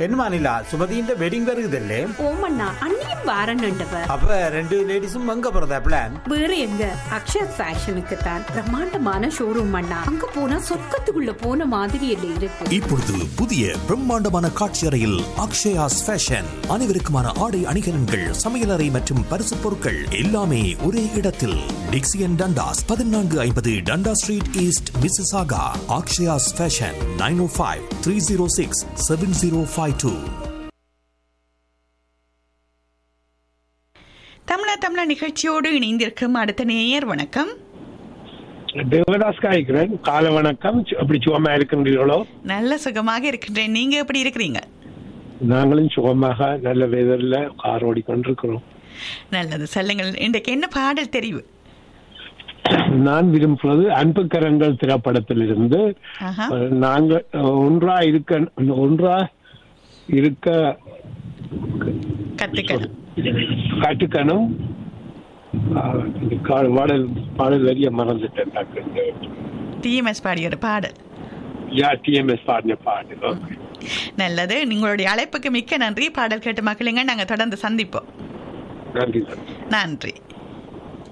என்னமா நிலா சுமதியின் வெட்டிங் வருகுதல்லே ஓமண்ணா அண்ணியும் வாரன்னுட்டவ அப்ப ரெண்டு லேடிஸும் அங்க போறதா பிளான் வேற எங்க அக்ஷயா ஃபேஷனுக்கு தான் பிரம்மாண்டமான ஷோரூம் அண்ணா அங்க போனா சொர்க்கத்துக்குள்ள போன மாதிரி இல்ல இருக்கு இப்பொழுது புதிய பிரம்மாண்டமான காட்சி அறையில் அக்ஷயாஸ் ஃபேஷன் அனைவருக்குமான ஆடை அணிகலன்கள் சமையலறை மற்றும் பரிசு பொருட்கள் எல்லாமே ஒரே இடத்தில் டிக்சியன் டண்டாஸ் பதினான்கு ஐம்பது Dundas street east Mississauga Akshaya's fashion nine O five three zero six seven zero five two தமிழா தமிழா நிகழ்ச்சியோடு இணைந்திருக்கும் அடுத்த நேயர் வணக்கம் தேவதாஸ் காய்க்கிறேன் காலை வணக்கம் சு- அப்படி சுகமா இருக்கின்றீர்களோ நல்ல சுகமாக இருக்கின்றேன் நீங்க எப்படி இருக்கிறீங்க நாங்களும் சுகமாக நல்ல வெதர்ல கார் ஓடிக்கொண்டிருக்கிறோம் நல்லது சொல்லுங்கள் இன்றைக்கு என்ன பாடல் தெரிவு நான் விரும்புவது அன்பு கரங்கள் திரைப்படத்திலிருந்து ஆஹா. அஹ், நாங்கள் அஹ், ஒன்றா இருக்க ஒன்றா இருக்க கத்துக்கள் கட்டுக்கணும் அஹ், இந்த கா- பாடல் பாடல் வரிய மறந்துட்டேன் டக்குன்னு. டிஎம்எஸ் பாடியோட பாடல் யா டிஎம்எஸ் பாடின பாடு ஓகே நல்லது உங்களுடைய அழைப்புக்கு மிக்க நன்றி பாடல் கேட்டு மக்களுங்க நாங்க தொடர்ந்து சந்திப்போம் நன்றி நன்றி நன்றி